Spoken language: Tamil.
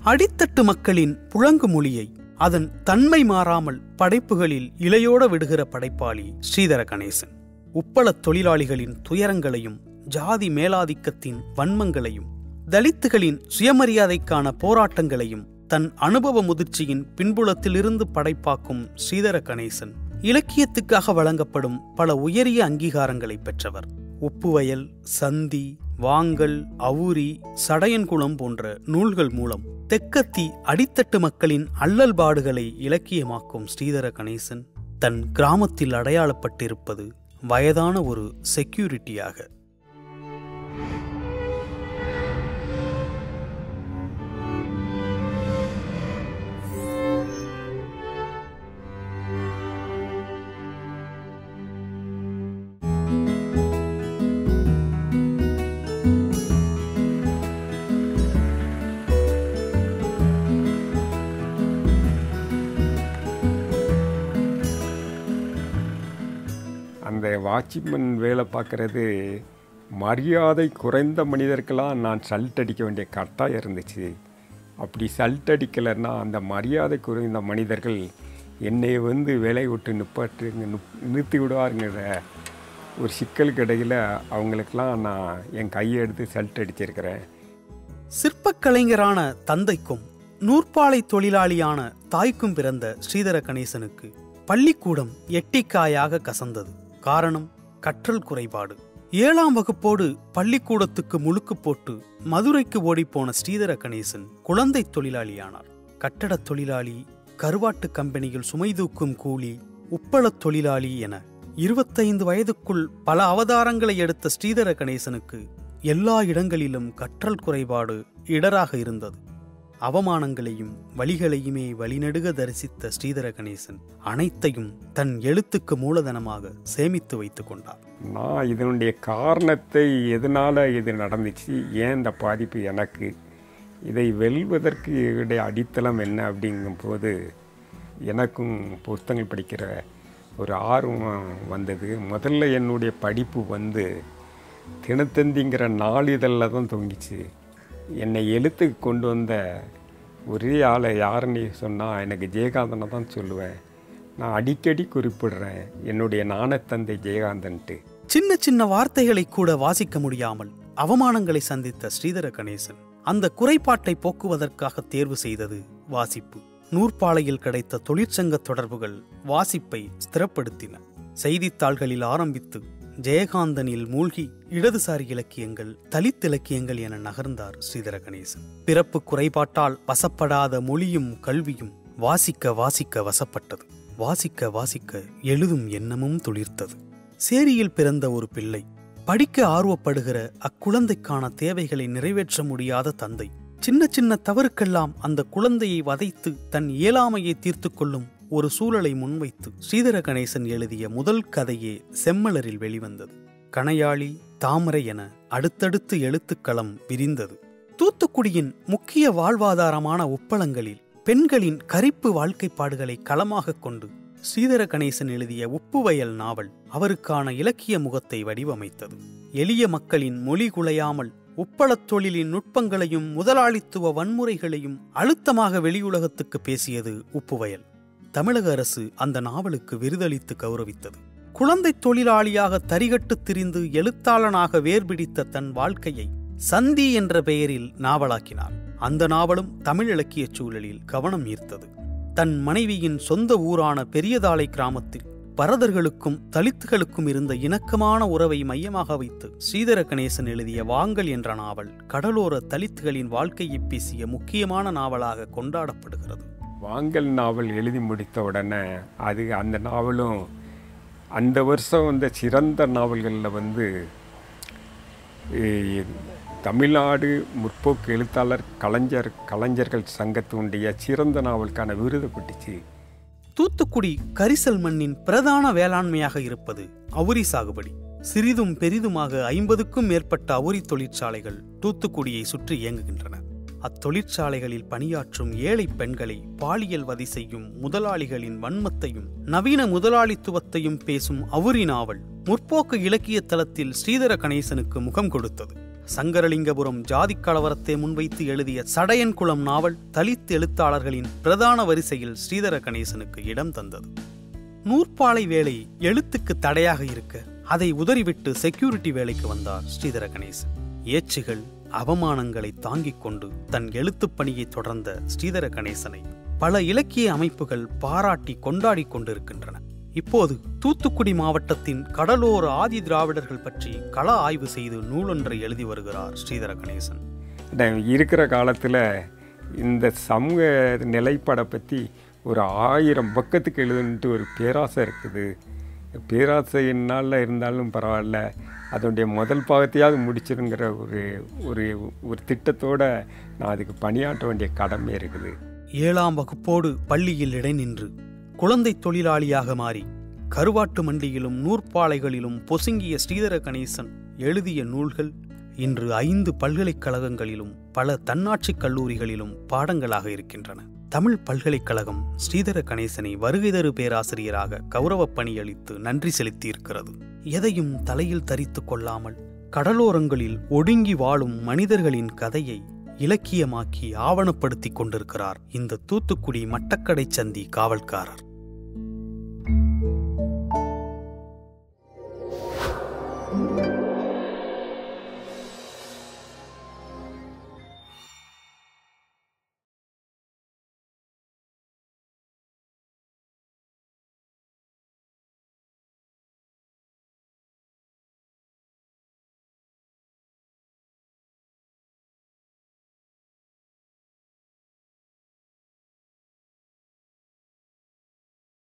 அடித்தட்டு மக்களின் புழங்கு மொழியை அதன் தன்மை மாறாமல் படைப்புகளில் இலையோட விடுகிற படைப்பாளி ஸ்ரீதர கணேசன் உப்பளத் தொழிலாளிகளின் துயரங்களையும் ஜாதி மேலாதிக்கத்தின் வன்மங்களையும் தலித்துகளின் சுயமரியாதைக்கான போராட்டங்களையும் தன் அனுபவ முதிர்ச்சியின் பின்புலத்திலிருந்து படைப்பாக்கும் ஸ்ரீதர கணேசன் இலக்கியத்துக்காக வழங்கப்படும் பல உயரிய அங்கீகாரங்களை பெற்றவர் உப்புவயல் சந்தி வாங்கல் அவுரி சடையன்குளம் போன்ற நூல்கள் மூலம் தெக்கத்தி அடித்தட்டு மக்களின் அல்லல்பாடுகளை இலக்கியமாக்கும் ஸ்ரீதர கணேசன் தன் கிராமத்தில் அடையாளப்பட்டிருப்பது வயதான ஒரு செக்யூரிட்டியாக அந்த வாட்ச்மேன் வேலை பார்க்குறது மரியாதை குறைந்த மனிதருக்கெல்லாம் நான் சல்ட் அடிக்க வேண்டிய கட்டாயம் இருந்துச்சு அப்படி சல்ட் அடிக்கலைன்னா அந்த மரியாதை குறைந்த மனிதர்கள் என்னை வந்து வேலை விட்டு நிப்பாட்டுங்க நிப் நிறுத்தி விடுவாருங்கிற ஒரு சிக்கலுக்கு இடையில் அவங்களுக்கெல்லாம் நான் என் கையை எடுத்து சல்ட் அடிச்சிருக்கிறேன் சிற்பக் கலைஞரான தந்தைக்கும் நூற்பாலை தொழிலாளியான தாய்க்கும் பிறந்த ஸ்ரீதர கணேசனுக்கு பள்ளிக்கூடம் எட்டிக்காயாக கசந்தது காரணம் கற்றல் குறைபாடு ஏழாம் வகுப்போடு பள்ளிக்கூடத்துக்கு முழுக்கு போட்டு மதுரைக்கு ஓடிப்போன ஸ்ரீதர கணேசன் குழந்தை தொழிலாளியானார் கட்டடத் தொழிலாளி கருவாட்டு கம்பெனியில் சுமை தூக்கும் கூலி உப்பளத் தொழிலாளி என இருபத்தைந்து வயதுக்குள் பல அவதாரங்களை எடுத்த ஸ்ரீதர கணேசனுக்கு எல்லா இடங்களிலும் கற்றல் குறைபாடு இடராக இருந்தது அவமானங்களையும் வழிகளையுமே வழிநெடுக தரிசித்த ஸ்ரீதர கணேசன் அனைத்தையும் தன் எழுத்துக்கு மூலதனமாக சேமித்து வைத்துக் கொண்டார் நான் இதனுடைய காரணத்தை எதனால் இது நடந்துச்சு ஏன் இந்த பாதிப்பு எனக்கு இதை வெல்வதற்கு இடைய அடித்தளம் என்ன அப்படிங்கும்போது எனக்கும் புத்தகங்கள் படிக்கிற ஒரு ஆர்வம் வந்தது முதல்ல என்னுடைய படிப்பு வந்து தினத்தந்திங்கிற நாளிதழில் தான் தொங்கிச்சு என்னை எழுத்துக்கு கொண்டு வந்த ஒரே ஆளை யாருன்னு சொன்னால் எனக்கு ஜெயகாந்தனை தான் சொல்லுவேன் நான் அடிக்கடி குறிப்பிடுறேன் என்னுடைய நாணத்தந்தை ஜெயகாந்தன்ட்டு சின்ன சின்ன வார்த்தைகளை கூட வாசிக்க முடியாமல் அவமானங்களை சந்தித்த ஸ்ரீதர கணேசன் அந்த குறைபாட்டை போக்குவதற்காக தேர்வு செய்தது வாசிப்பு நூற்பாலையில் கிடைத்த தொழிற்சங்க தொடர்புகள் வாசிப்பை ஸ்திரப்படுத்தின செய்தித்தாள்களில் ஆரம்பித்து ஜெயகாந்தனில் மூழ்கி இடதுசாரி இலக்கியங்கள் தலித் இலக்கியங்கள் என நகர்ந்தார் ஸ்ரீதர கணேசன் பிறப்பு குறைபாட்டால் வசப்படாத மொழியும் கல்வியும் வாசிக்க வாசிக்க வசப்பட்டது வாசிக்க வாசிக்க எழுதும் எண்ணமும் துளிர்த்தது சேரியில் பிறந்த ஒரு பிள்ளை படிக்க ஆர்வப்படுகிற அக்குழந்தைக்கான தேவைகளை நிறைவேற்ற முடியாத தந்தை சின்ன சின்ன தவறுக்கெல்லாம் அந்த குழந்தையை வதைத்து தன் இயலாமையை தீர்த்து கொள்ளும் ஒரு சூழலை முன்வைத்து ஸ்ரீதர கணேசன் எழுதிய முதல் கதையே செம்மலரில் வெளிவந்தது கணையாளி தாமரை என அடுத்தடுத்து எழுத்துக்களம் விரிந்தது தூத்துக்குடியின் முக்கிய வாழ்வாதாரமான உப்பளங்களில் பெண்களின் கரிப்பு வாழ்க்கைப்பாடுகளை களமாக கொண்டு ஸ்ரீதர கணேசன் எழுதிய உப்புவயல் நாவல் அவருக்கான இலக்கிய முகத்தை வடிவமைத்தது எளிய மக்களின் மொழி குலையாமல் உப்பளத் தொழிலின் நுட்பங்களையும் முதலாளித்துவ வன்முறைகளையும் அழுத்தமாக வெளியுலகத்துக்கு பேசியது உப்புவயல் தமிழக அரசு அந்த நாவலுக்கு விருதளித்து கௌரவித்தது குழந்தை தொழிலாளியாக தரிகட்டு திரிந்து எழுத்தாளனாக வேர்பிடித்த தன் வாழ்க்கையை சந்தி என்ற பெயரில் நாவலாக்கினார் அந்த நாவலும் தமிழ் இலக்கியச் சூழலில் கவனம் ஈர்த்தது தன் மனைவியின் சொந்த ஊரான பெரியதாளை கிராமத்தில் பரதர்களுக்கும் தலித்துகளுக்கும் இருந்த இணக்கமான உறவை மையமாக வைத்து ஸ்ரீதர கணேசன் எழுதிய வாங்கல் என்ற நாவல் கடலோர தலித்துகளின் வாழ்க்கையை பேசிய முக்கியமான நாவலாக கொண்டாடப்படுகிறது வாங்கல் நாவல் எழுதி முடித்த உடனே அது அந்த நாவலும் அந்த வருஷம் வந்த சிறந்த நாவல்களில் வந்து எ, தமிழ்நாடு முற்போக்கு எழுத்தாளர் கலைஞர் கலைஞர்கள் சங்கத்தினுடைய சிறந்த நாவலுக்கான விருது பெற்றுச்சு தூத்துக்குடி கரிசல் மண்ணின் பிரதான வேளாண்மையாக இருப்பது அவுரி சாகுபடி சிறிதும் பெரிதுமாக ஐம்பதுக்கும் மேற்பட்ட அவுரி தொழிற்சாலைகள் தூத்துக்குடியை சுற்றி இயங்குகின்றன அத்தொழிற்சாலைகளில் பணியாற்றும் ஏழை பெண்களை பாலியல் வதி செய்யும் முதலாளிகளின் வன்மத்தையும் நவீன முதலாளித்துவத்தையும் பேசும் அவுரி நாவல் முற்போக்கு இலக்கிய தளத்தில் ஸ்ரீதர கணேசனுக்கு முகம் கொடுத்தது சங்கரலிங்கபுரம் ஜாதிக் கலவரத்தை முன்வைத்து எழுதிய சடையன்குளம் நாவல் தலித் எழுத்தாளர்களின் பிரதான வரிசையில் ஸ்ரீதர கணேசனுக்கு இடம் தந்தது நூற்பாலை வேலை எழுத்துக்கு தடையாக இருக்க அதை உதறிவிட்டு செக்யூரிட்டி வேலைக்கு வந்தார் ஸ்ரீதர கணேசன் ஏச்சுகள் அவமானங்களை தாங்கிக் கொண்டு தன் எழுத்துப் பணியை தொடர்ந்த ஸ்ரீதர கணேசனை பல இலக்கிய அமைப்புகள் பாராட்டி கொண்டாடி கொண்டிருக்கின்றன இப்போது தூத்துக்குடி மாவட்டத்தின் கடலோர ஆதி திராவிடர்கள் பற்றி கள ஆய்வு செய்து நூலொன்றை எழுதி வருகிறார் ஸ்ரீதர கணேசன் நான் இருக்கிற காலத்தில் இந்த சமூக நிலைப்பாடை பற்றி ஒரு ஆயிரம் பக்கத்துக்கு எழுதுன்ட்டு ஒரு பேராசை இருக்குது பேராசை என்னால் இருந்தாலும் பரவாயில்ல அதனுடைய முதல் பாகத்தையாவது முடிச்சிருங்கிற ஒரு ஒரு ஒரு திட்டத்தோட நான் அதுக்கு பணியாற்ற வேண்டிய கடமை இருக்குது ஏழாம் வகுப்போடு பள்ளியில் இடைநின்று குழந்தை தொழிலாளியாக மாறி கருவாட்டு மண்டியிலும் நூற்பாலைகளிலும் பொசுங்கிய ஸ்ரீதர கணேசன் எழுதிய நூல்கள் இன்று ஐந்து பல்கலைக்கழகங்களிலும் பல தன்னாட்சி கல்லூரிகளிலும் பாடங்களாக இருக்கின்றன தமிழ் பல்கலைக்கழகம் ஸ்ரீதர கணேசனை வருகை தரு பேராசிரியராக கௌரவப் பணியளித்து நன்றி செலுத்தியிருக்கிறது எதையும் தலையில் தரித்துக் கொள்ளாமல் கடலோரங்களில் ஒடுங்கி வாழும் மனிதர்களின் கதையை இலக்கியமாக்கி ஆவணப்படுத்திக் கொண்டிருக்கிறார் இந்த தூத்துக்குடி மட்டக்கடை சந்தி காவல்காரர்